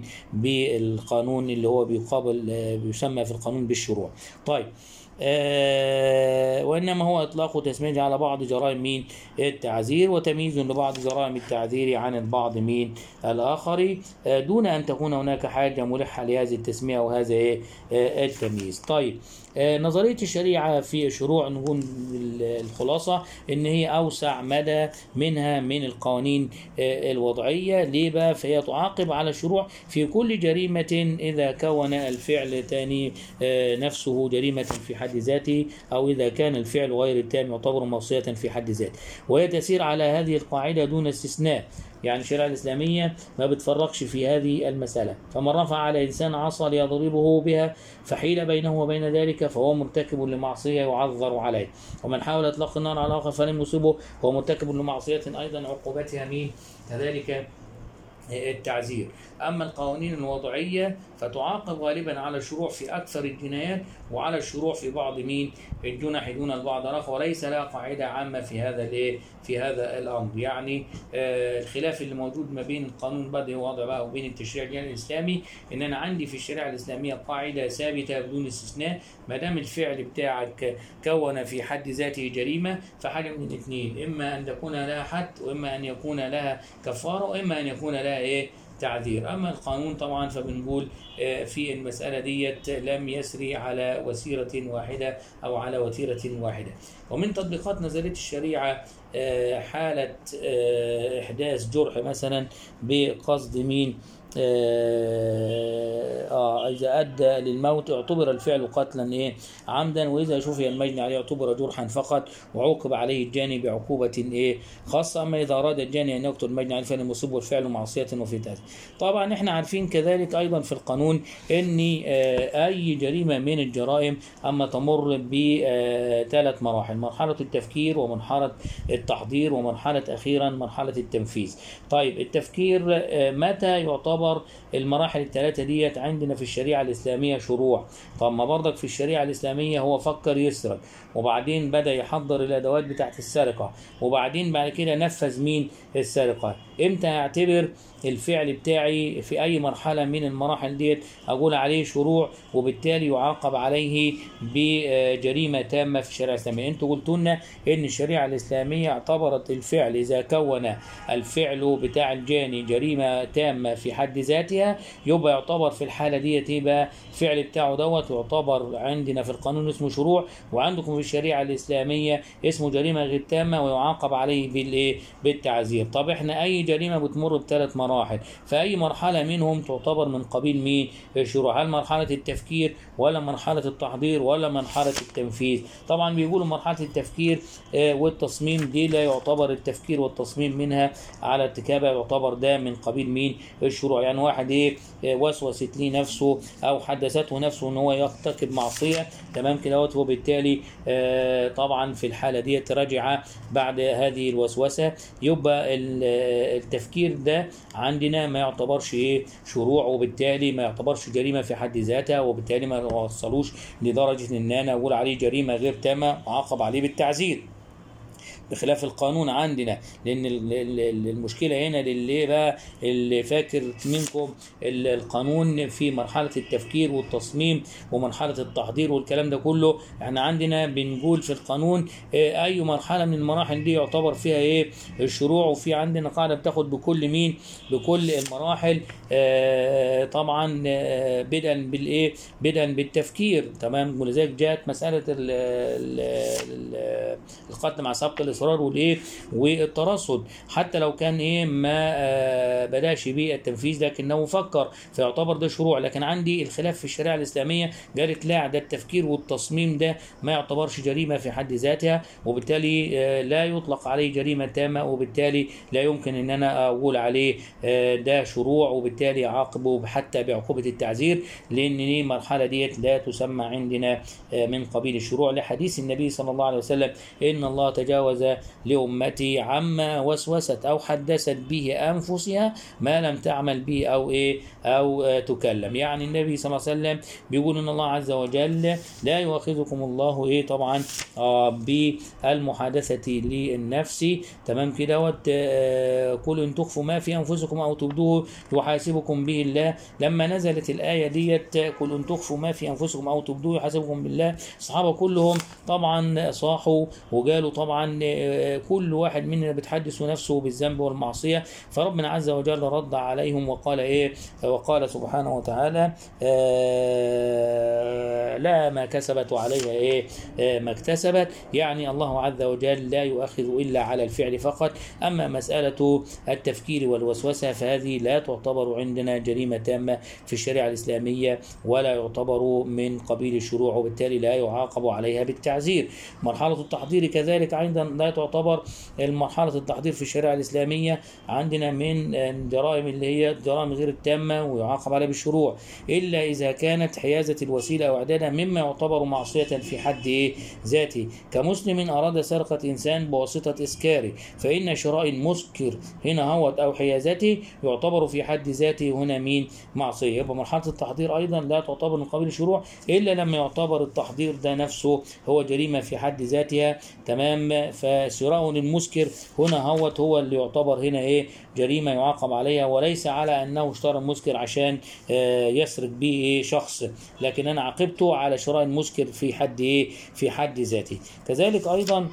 بالقانون اللي هو بيقابل آه، بيسمى في القانون بالشروع طيب آه وإنما هو إطلاق تسمية على بعض جرائم مين التعذير وتمييز لبعض جرائم التعذير عن البعض مين الآخر آه دون أن تكون هناك حاجة ملحة لهذه التسمية وهذا إيه آه التمييز طيب آه، نظرية الشريعة في شروع نقول الخلاصة إن هي أوسع مدى منها من القوانين آه، الوضعية ليه بقى فهي تعاقب على الشروع في كل جريمة إذا كون الفعل تاني آه، نفسه جريمة في حد ذاته أو إذا كان الفعل غير التام يعتبر معصية في حد ذاته وهي تسير على هذه القاعدة دون استثناء يعني الشريعة الإسلامية ما بتفرقش في هذه المسألة فمن رفع على إنسان عصا ليضربه بها فحيل بينه وبين ذلك فهو مرتكب لمعصية يعذر عليه ومن حاول إطلاق النار على آخر فلم يصيبه هو مرتكب لمعصية أيضا عقوبتها مين كذلك التعزير أما القوانين الوضعية فتعاقب غالبا على الشروع في أكثر الجنايات وعلى الشروع في بعض مين الجنح دون البعض الآخر وليس لها قاعدة عامة في هذا الايه في هذا الأمر يعني آه الخلاف اللي موجود ما بين القانون البدئي وضع بقى وبين التشريع الجنائي الإسلامي إن أنا عندي في الشريعة الإسلامية قاعدة ثابتة بدون استثناء ما دام الفعل بتاعك كون في حد ذاته جريمة فحاجة من الاثنين إما أن تكون لها حد وإما أن يكون لها كفارة وإما أن يكون لها إيه تعذير أما القانون طبعا فبنقول آه، في المسألة ديت لم يسري على وسيرة واحدة أو على وتيرة واحدة ومن تطبيقات نظرية الشريعة آه، حالة آه، إحداث جرح مثلا بقصد مين آه آه، إذا أدى للموت اعتبر الفعل قتلا إيه عمدا وإذا شفي المجني عليه اعتبر جرحا فقط وعوقب عليه الجاني بعقوبة إيه خاصة أما إذا أراد الجاني أن يقتل المجني عليه فإن يصيبه الفعل معصية وفي تأثير طبعا إحنا عارفين كذلك أيضا في القانون أن آه أي جريمة من الجرائم أما تمر بثلاث مراحل مرحلة التفكير ومرحلة التحضير ومرحلة أخيرا مرحلة التنفيذ طيب التفكير آه متى يعتبر المراحل الثلاثة ديت عندنا في الشريعة الإسلامية شروع طب ما برضك في الشريعة الإسلامية هو فكر يسرق وبعدين بدأ يحضر الأدوات بتاعت السرقة وبعدين بعد كده نفذ مين السرقة امتى اعتبر الفعل بتاعي في اي مرحله من المراحل ديت اقول عليه شروع وبالتالي يعاقب عليه بجريمه تامه في الشريعه الاسلاميه انتوا قلتوا لنا ان الشريعه الاسلاميه اعتبرت الفعل اذا كون الفعل بتاع الجاني جريمه تامه في حد ذاتها يبقى يعتبر في الحاله ديت يبقى الفعل بتاعه دوت يعتبر عندنا في القانون اسمه شروع وعندكم في الشريعه الاسلاميه اسمه جريمه غير تامه ويعاقب عليه بالايه بالتعزير طب احنا اي جريمه بتمر بثلاث مراحل فاي مرحله منهم تعتبر من قبيل مين الشروع هل مرحله التفكير ولا مرحله التحضير ولا مرحله التنفيذ طبعا بيقولوا مرحله التفكير آه، والتصميم دي لا يعتبر التفكير والتصميم منها على ارتكابها يعتبر ده من قبيل مين الشروع يعني واحد ايه آه، وسوست ليه نفسه او حدثته نفسه ان هو يرتكب معصيه تمام كده وهو بالتالي آه، طبعا في الحاله دي رجع بعد هذه الوسوسه يبقى ال- آه، التفكير ده عندنا ما يعتبرش ايه شروع وبالتالي ما يعتبرش جريمه في حد ذاتها وبالتالي ما وصلوش لدرجه ان انا اقول عليه جريمه غير تامه معاقب عليه بالتعزير بخلاف القانون عندنا لان ال- ال- ال- المشكله هنا للي بقى اللي فاكر منكم ال- القانون في مرحله التفكير والتصميم ومرحله التحضير والكلام ده كله احنا عندنا بنقول في القانون آه، اي مرحله من المراحل دي يعتبر فيها ايه الشروع وفي عندنا قاعده بتاخد بكل مين بكل المراحل آه، طبعا آه، بدءا بالايه بدءا بالتفكير تمام ولذلك جاءت مساله ال- ال- ال- القتل مع سبق الاصرار والايه والترصد حتى لو كان ايه ما آه، بداش بيه التنفيذ لكنه فكر فيعتبر ده شروع لكن عندي الخلاف في الشريعه الاسلاميه قالت لا ده التفكير والتصميم ده ما يعتبرش جريمه في حد ذاتها وبالتالي آه، لا يطلق عليه جريمه تامه وبالتالي لا يمكن ان انا اقول عليه آه، ده شروع وبالتالي اعاقبه حتى بعقوبه التعزير لان دي المرحله ديت لا تسمى عندنا آه، من قبيل الشروع لحديث النبي صلى الله عليه وسلم ان الله تجاوز لامتي عما وسوست او حدثت به انفسها ما لم تعمل به او ايه او آه، تكلم يعني النبي صلى الله عليه وسلم بيقول ان الله عز وجل لا يؤاخذكم الله ايه طبعا آه بالمحادثه للنفس تمام كده وت- آه، قل ان تخفوا ما في انفسكم او تبدوه يحاسبكم به الله لما نزلت الايه ديت قل ان تخفوا ما في انفسكم او تبدوه يحاسبكم بالله الصحابه كلهم طبعا صاحوا وقالوا طبعا آه، كل واحد مننا بتحدث نفسه بالذنب والمعصيه فربنا عز وجل رد عليهم وقال ايه وقال سبحانه وتعالى آه، لا ما كسبت وعليها ايه آه، ما اكتسبت يعني الله عز وجل لا يؤخذ الا على الفعل فقط اما مساله التفكير والوسوسه فهذه لا تعتبر عندنا جريمه تامه في الشريعه الاسلاميه ولا يعتبر من قبيل الشروع وبالتالي لا يعاقب عليها بالتعزير مرحله التحضير كذلك ايضا لا تعتبر مرحله التحضير في الشريعه الاسلاميه عندنا من الجرائم اللي هي الجرائم غير التامه ويعاقب عليها بالشروع الا اذا كانت حيازه الوسيله او اعدادها مما يعتبر معصيه في حد إيه؟ ذاته كمسلم اراد سرقه انسان بواسطه اسكاره فان شراء المسكر هنا هوت او حيازته يعتبر في حد ذاته هنا مين معصيه يبقى مرحله التحضير ايضا لا تعتبر من قبيل الشروع الا لما يعتبر التحضير ده نفسه هو جريمه في حد ذاتها تمام فشراء المسكر هنا هوت هو اللي يعتبر هنا ايه جريمه يعاقب عليها وليس على انه اشترى المسكر عشان آه، يسرق به ايه شخص لكن انا عاقبته على شراء المسكر في حد ايه في حد ذاته كذلك ايضا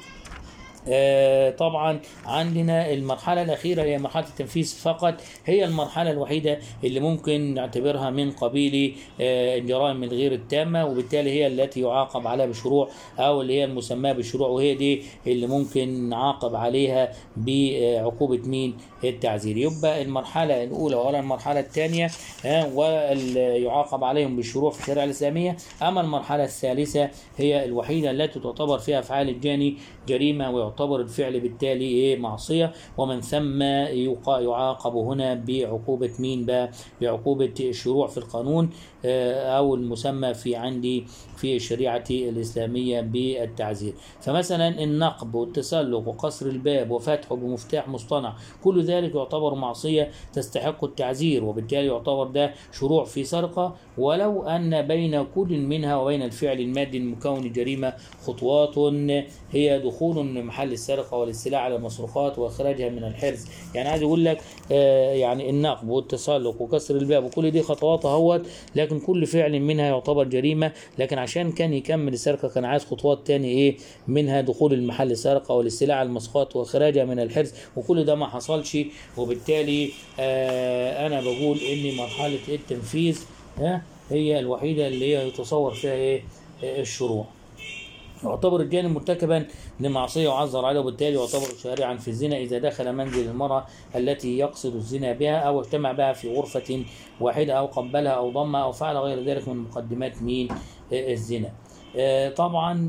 آه، طبعا عندنا المرحلة الأخيرة هي مرحلة التنفيذ فقط هي المرحلة الوحيدة اللي ممكن نعتبرها من قبيل آه، الجرائم الغير التامة وبالتالي هي التي يعاقب عليها بشروع أو اللي هي المسماة بالشروع وهي دي اللي ممكن نعاقب عليها بعقوبة مين التعزير يبقى المرحلة الأولى ولا المرحلة الثانية آه، ويعاقب عليهم بالشروع في الشريعة الإسلامية أما المرحلة الثالثة هي الوحيدة التي تعتبر فيها أفعال الجاني جريمة ويعتبر الفعل بالتالي إيه معصية ومن ثم يقا- يعاقب هنا بعقوبة مين بقى بعقوبة الشروع في القانون آه، أو المسمى في عندي في الشريعة الإسلامية بالتعزير فمثلا النقب والتسلق وقصر الباب وفتحه بمفتاح مصطنع كل ذلك يعتبر معصية تستحق التعزير وبالتالي يعتبر ده شروع في سرقة ولو أن بين كل منها وبين الفعل المادي المكون جريمة خطوات هي دخول محل محل السرقة والاستيلاء على المصروفات وإخراجها من الحرز يعني عايز يقول لك آه، يعني النقب والتسلق وكسر الباب وكل دي خطوات اهوت لكن كل فعل منها يعتبر جريمة لكن عشان كان يكمل السرقة كان عايز خطوات تاني ايه منها دخول المحل السرقة والاستيلاء على المصروفات وإخراجها من الحرز وكل ده ما حصلش وبالتالي آه أنا بقول إن مرحلة التنفيذ ها هي الوحيدة اللي هي يتصور فيها ايه آه، الشروع يعتبر الجانب مرتكبا لمعصية وعذر عليه وبالتالي يعتبر شارعا في الزنا إذا دخل منزل المرأة التي يقصد الزنا بها أو اجتمع بها في غرفة واحدة أو قبلها أو ضمها أو فعل غير ذلك من مقدمات مين آه، الزنا آه، طبعا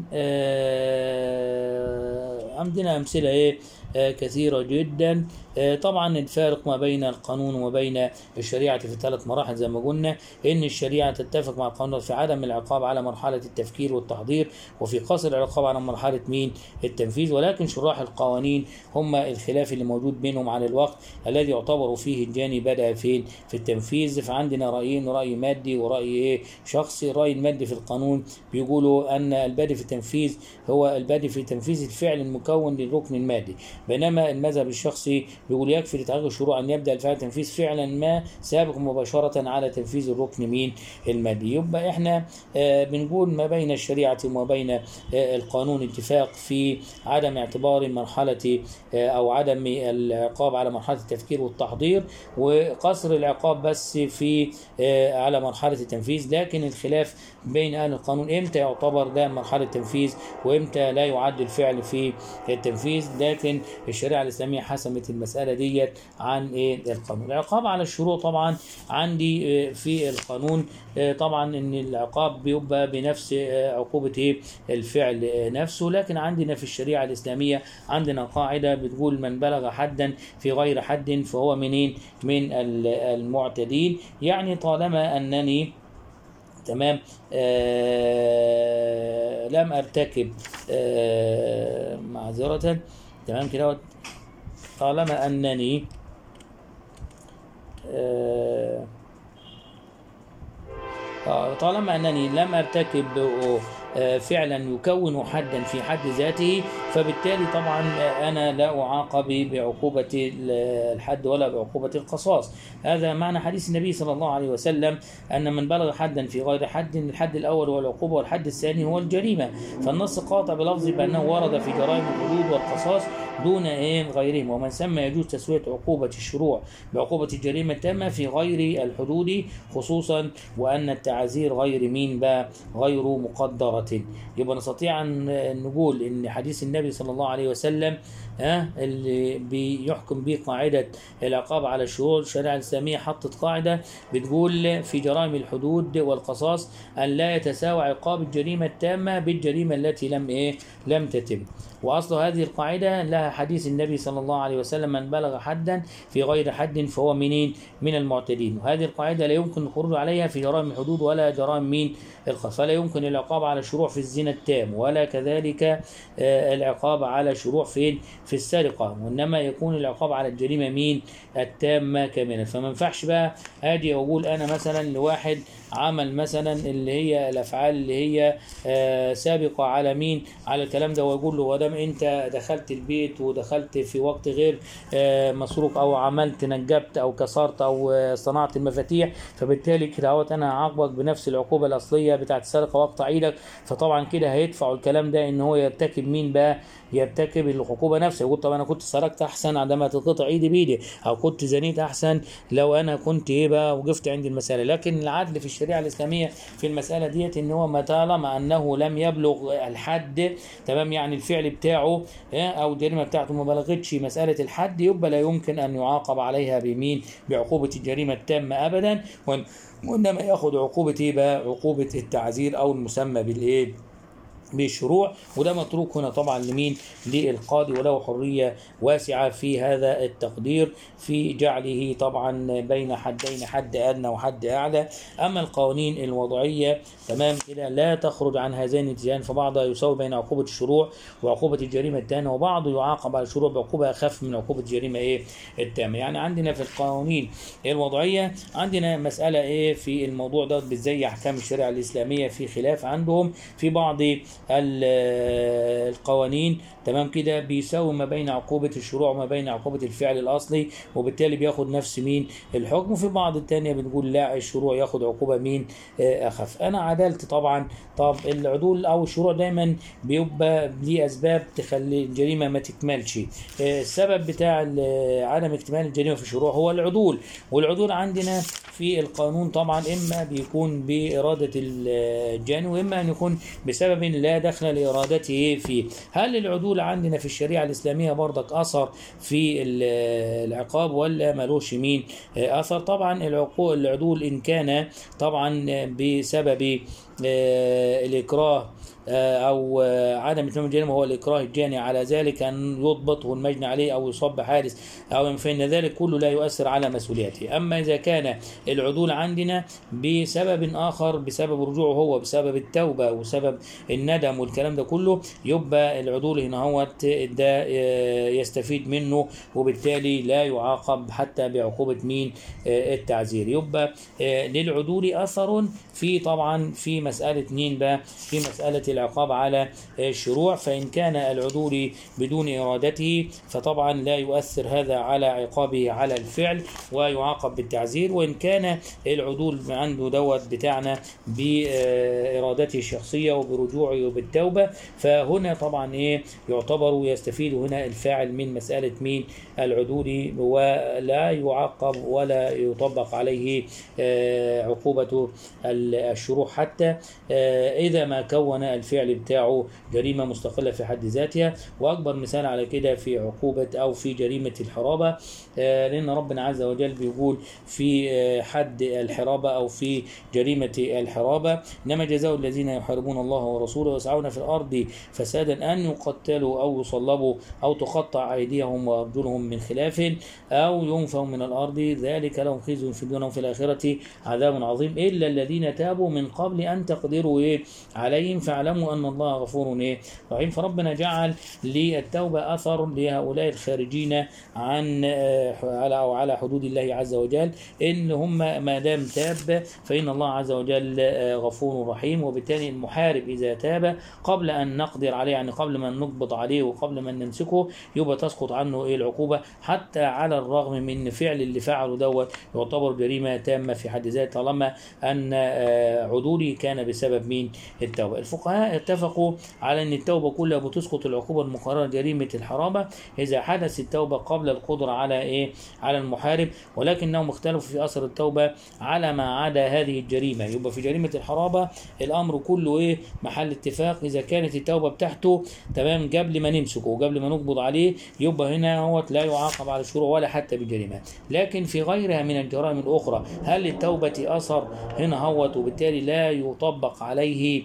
آه، عندنا أمثلة إيه آه، كثيرة جدا آه، طبعا الفارق ما بين القانون وبين الشريعة في ثلاث مراحل زي ما قلنا إن الشريعة تتفق مع القانون في عدم العقاب على مرحلة التفكير والتحضير وفي قصر العقاب على مرحلة مين التنفيذ ولكن شراح القوانين هم الخلاف اللي موجود بينهم على الوقت الذي يعتبر فيه الجاني بدأ فين في التنفيذ فعندنا رأيين رأي مادي ورأي إيه شخصي الرأي المادي في القانون بيقولوا أن البادئ في التنفيذ هو البادئ في تنفيذ الفعل المكون للركن المادي بينما المذهب الشخصي بيقول يكفي لتحقيق الشروع أن يبدأ الفعل تنفيذ فعلا ما سابق مباشرة على تنفيذ الركن مين المادي يبقى احنا آه، بنقول ما بين الشريعة وما بين آه، القانون اتفاق في عدم اعتبار مرحلة آه، أو عدم العقاب على مرحلة التفكير والتحضير وقصر العقاب بس في آه، على مرحلة التنفيذ لكن الخلاف بين أهل القانون إمتى يعتبر ده مرحلة تنفيذ وإمتى لا يعد الفعل في التنفيذ لكن الشريعة الإسلامية حسمت المسألة ديت عن إيه القانون العقاب على الشروع طبعا عندي آه، في القانون آه، طبعا ان العقاب بيبقى بنفس آه، عقوبة ايه الفعل آه، نفسه لكن عندنا في الشريعة الإسلامية عندنا قاعدة بتقول من بلغ حدا في غير حد فهو منين من ال- المعتدين يعني طالما أنني تمام آه لم ارتكب آه معذرة تمام كده طالما انني آه آه، طالما انني لم ارتكب آه، فعلا يكون حدا في حد ذاته فبالتالي طبعا آه، انا لا اعاقب بعقوبه ال- الحد ولا بعقوبه القصاص هذا معنى حديث النبي صلى الله عليه وسلم ان من بلغ حدا في غير حد الحد الاول هو العقوبه والحد الثاني هو الجريمه فالنص قاطع بلفظ بانه ورد في جرائم الحدود والقصاص دون ايه غيرهم ومن ثم يجوز تسويه عقوبه الشروع بعقوبه الجريمه التامه في غير الحدود خصوصا وان التعازير غير مين بقى غير مقدره يبقى نستطيع ان نقول ان حديث النبي صلى الله عليه وسلم ها اللي بيحكم به قاعده العقاب على الشرور الشريعه الاسلاميه حطت قاعده بتقول في جرائم الحدود والقصاص ان لا يتساوى عقاب الجريمه التامه بالجريمه التي لم ايه لم تتم واصل هذه القاعده لها حديث النبي صلى الله عليه وسلم من بلغ حدا في غير حد فهو منين من المعتدين وهذه القاعده لا يمكن الخروج عليها في جرائم الحدود ولا جرائم مين القصاص فلا يمكن العقاب على الشروع في الزنا التام ولا كذلك آه، العقاب على شروع فين في السرقه وانما يكون العقاب على الجريمه مين التامه كامله فما ينفعش بقى اجي اقول انا مثلا لواحد عمل مثلا اللي هي الافعال اللي هي آه، سابقه على مين على الكلام ده واقول له ودام انت دخلت البيت ودخلت في وقت غير آه، مسروق او عملت نجبت او كسرت او آه، صنعت المفاتيح فبالتالي كده اهوت انا هعاقبك بنفس العقوبه الاصليه بتاعت السرقه واقطع ايدك فطبعا كده هيدفعوا الكلام ده ان هو يرتكب مين بقى يرتكب العقوبه نفسها يقول طب انا كنت سرقت احسن عندما تتقطع ايدي بايدي او كنت زنيت احسن لو انا كنت ايه بقى وقفت عند المساله لكن العدل في الشريعه الاسلاميه في المساله ديت ان هو ما طالما انه لم يبلغ الحد تمام يعني الفعل بتاعه إيه، او الجريمه بتاعته ما بلغتش مساله الحد يبقى لا يمكن ان يعاقب عليها بمين بعقوبه الجريمه التامه ابدا وإن- وانما ياخذ عقوبه ايه بقى عقوبه التعزير او المسمى بالايه بالشروع وده متروك هنا طبعا لمين للقاضي وله حرية واسعة في هذا التقدير في جعله طبعا بين حدين حد أدنى وحد أعلى أما القوانين الوضعية تمام كده لا تخرج عن هذين الاتجاهين فبعضها يساوي بين عقوبة الشروع وعقوبة الجريمة التامة وبعضه يعاقب على الشروع بعقوبة أخف من عقوبة الجريمة إيه التامة يعني عندنا في القوانين الوضعية عندنا مسألة إيه في الموضوع ده ازاي أحكام الشريعة الإسلامية في خلاف عندهم في بعض ال- القوانين تمام كده بيساوي ما بين عقوبة الشروع وما بين عقوبة الفعل الأصلي وبالتالي بياخد نفس مين الحكم وفي بعض التانية بنقول لا الشروع ياخد عقوبة مين آه، أخف أنا عدلت طبعا طب العدول أو الشروع دايما بيبقى ليه أسباب تخلي الجريمة ما تكملش آه، السبب بتاع ال- عدم اكتمال الجريمة في الشروع هو العدول والعدول عندنا في القانون طبعا إما بيكون بإرادة الجاني وإما أن يكون بسبب لا دخل لإرادته فيه هل العدول عندنا في الشريعة الإسلامية برضك أثر في ال- العقاب ولا ملوش مين أثر طبعا العقو- العدول إن كان طبعا بسبب آه، الإكراه آه، أو آه، عدم إتمام الجريمة هو الإكراه الجاني على ذلك أن يضبط المجني عليه أو يصاب بحادث أو فإن ذلك كله لا يؤثر على مسؤوليته أما إذا كان العدول عندنا بسبب آخر بسبب رجوعه هو بسبب التوبة وسبب الندم والكلام ده كله يبقى العدول هنا هو ده آه، يستفيد منه وبالتالي لا يعاقب حتى بعقوبة مين آه، التعزير يبقى آه، للعدول أثر في طبعا في مسألة مين بقى في مسألة العقاب على الشروع فإن كان العدول بدون إرادته فطبعا لا يؤثر هذا على عقابه على الفعل ويعاقب بالتعزير وإن كان العدول عنده دوت بتاعنا بإرادته الشخصية وبرجوعه وبالتوبة فهنا طبعا إيه يعتبر ويستفيد هنا الفاعل من مسألة مين العدول ولا يعاقب ولا يطبق عليه آه، عقوبة الشروع حتى آه، إذا ما كون الفعل بتاعه جريمة مستقلة في حد ذاتها وأكبر مثال على كده في عقوبة أو في جريمة الحرابة آه، لأن ربنا عز وجل بيقول في آه، حد الحرابة أو في جريمة الحرابة إنما جزاء الذين يحاربون الله ورسوله ويسعون في الأرض فسادا أن يقتلوا أو يصلبوا أو تقطع أيديهم وأرجلهم من خلاف أو ينفوا من الأرض ذلك لهم خزي في الدنيا وفي الآخرة عذاب عظيم إلا الذين تابوا من قبل أن تقدروا إيه عليهم فاعلموا أن الله غفور إيه رحيم فربنا جعل للتوبة أثر لهؤلاء الخارجين عن آه، على أو على حدود الله عز وجل إن هم ما دام تاب فإن الله عز وجل آه، غفور رحيم وبالتالي المحارب إذا تاب قبل أن نقدر عليه يعني قبل ما نقبض عليه وقبل ما نمسكه يبقى تسقط عنه إيه العقوبة حتى على الرغم من فعل اللي فعله دوت يعتبر جريمة تامة في حد ذاته طالما أن آه، عدولي كان بسبب مين التوبة الفقهاء اتفقوا على أن التوبة كلها بتسقط العقوبة المقررة جريمة الحرابة إذا حدث التوبة قبل القدرة على إيه على المحارب ولكنهم اختلفوا في أثر التوبة على ما عدا هذه الجريمة يبقى في جريمة الحرابة الأمر كله إيه محل اتفاق إذا كانت التوبة بتاعته تمام قبل ما نمسكه وقبل ما نقبض عليه يبقى هنا هو لا يعاقب على الشروع ولا حتى بالجريمة لكن في غيرها من الجرائم الأخرى هل للتوبة أثر هنا هوت وبالتالي لا يطبق عليه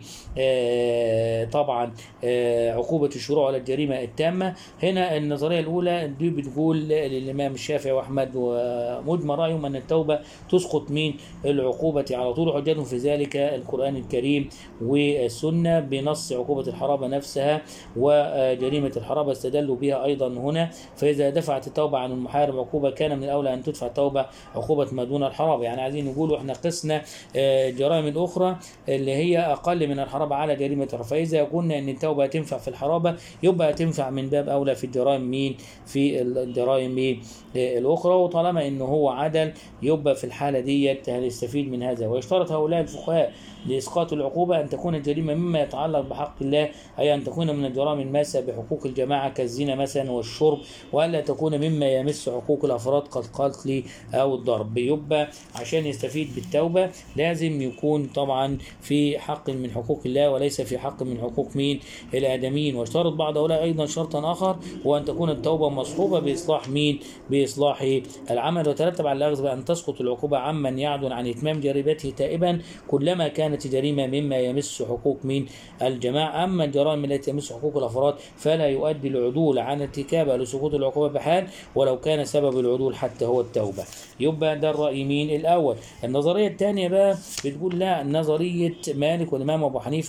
آه، طبعا آه، عقوبة الشروع على الجريمة التامة هنا النظرية الأولى دي بتقول للإمام الشافعي وأحمد ومجمع رأيهم أن التوبة تسقط من العقوبة على طول حجتهم في ذلك القرآن الكريم والسنة بنص عقوبة الحرابة نفسها وجريمة الحرابة استدلوا بها أيضا هنا فإذا دفعت التوبة عن المحارب عقوبة كان من الأولى أن تدفع التوبة عقوبة ما دون الحرابة يعني عايزين نقولوا احنا قسنا آه، جرائم الأخرى اللي هي أقل من الحرابة على جريمة الحرابة فإذا قلنا أن التوبة تنفع في الحرابة يبقى تنفع من باب أولى في الجرائم مين في الجرائم مين آه، الأخرى وطالما أنه هو عدل يبقى في الحالة ديت هنستفيد من هذا ويشترط هؤلاء الفقهاء لإسقاط العقوبة أن تكون الجريمة مما يتعلق بحق الله أي أن تكون من الجرائم الماسة بحقوق الجماعة كالزنا مثلا والشرب وألا تكون مما يمس حقوق الأفراد كالقتل أو الضرب يبقى عشان يستفيد بالتوبة لازم يكون طبعا في حق من حقوق الله وليس في حق من حقوق مين الآدميين واشترط بعض هؤلاء أيضا شرطا آخر وأن تكون التوبة مصحوبة بإصلاح مين بإصلاح العمل وترتب على الأخذ بأن تسقط العقوبة عمن يعدل عن إتمام جريمته تائبا كلما كانت جريمة مما يمس حقوق مين الجماعة أما الجرائم التي تمس حقوق الأفراد فلا يؤدي العدول عن ارتكابها لسقوط العقوبة بحال ولو كان سبب العدول حتى هو التوبة يبقى ده الرأي مين الأول النظرية الثانية بقى بتقول لا نظرية مالك والإمام أبو حنيفة وبعض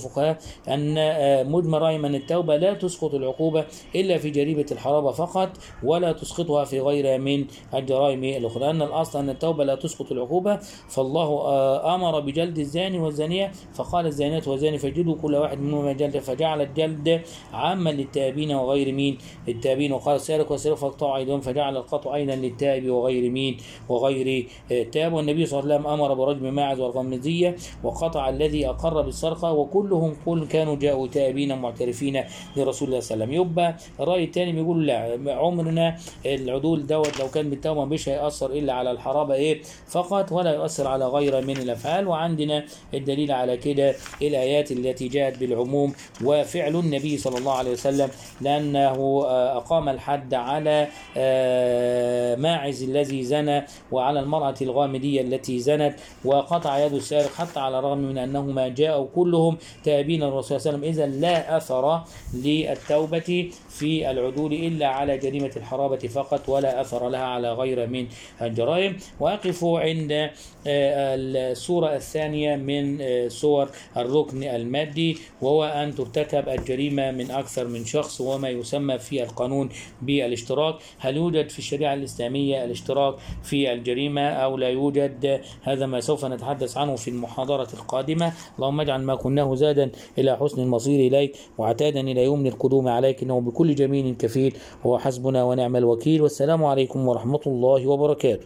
الفقهاء أن آه، مجمل رأيهم أن التوبة لا تسقط العقوبة إلا في جريمة الحرابة فقط ولا تسقطها في غيرها من الجرائم الأخرى أن الأصل أن التوبة لا تسقط العقوبة فالله آه، أمر بجلد الزاني والزانية فقال الزانية والزاني فجلدوا كل واحد منهما جلد فجعل الجلد عاما للتائبين وغير مين التائبين وقال السارق والسارق فاقطعوا أيديهم فجعل القطع أيضا للتائب وغير مين وغير آه، التائب والنبي صلى الله عليه وسلم أمر برجم ماعز والغمزية وقطع الذي أقر بالسرقة وكلهم كل كانوا جاءوا تائبين معترفين لرسول الله صلى الله عليه وسلم يبقى الرأي الثاني بيقول لا عمرنا العدول دوت لو كان بالتوبة مش هيأثر إلا على الحرابة إيه فقط ولا يؤثر على غير من الأفعال وعندنا الدليل على كده الآيات التي جاءت بالعموم وفعل النبي صلى الله عليه وسلم لأنه آه، أقام الحد على آه، ماعز الذي زنى وعلى المرأة الغامدية التي زنت وقطع يد السارق حتى على الرغم من أنهما جاءوا كلهم تابين الرسول صلى الله عليه وسلم إذا لا أثر للتوبة في العدول إلا على جريمة الحرابة فقط ولا أثر لها على غير من الجرائم وأقف عند آه، الصورة الثانية من آه، صور الركن المادي وهو أن ترتكب الجريمة من أكثر من شخص وما يسمى في القانون بالاشتراك هل يوجد في الشريعة الإسلامية الاشتراك في الجريمة أو لا يوجد هذا ما سوف نتحدث عنه في المحاضرة القادمة اللهم اجعل ما كناه زادا إلى حسن المصير إليك وعتادا إلى يوم القدوم عليك إنه بكل جميل كفيل هو حسبنا ونعم الوكيل والسلام عليكم ورحمة الله وبركاته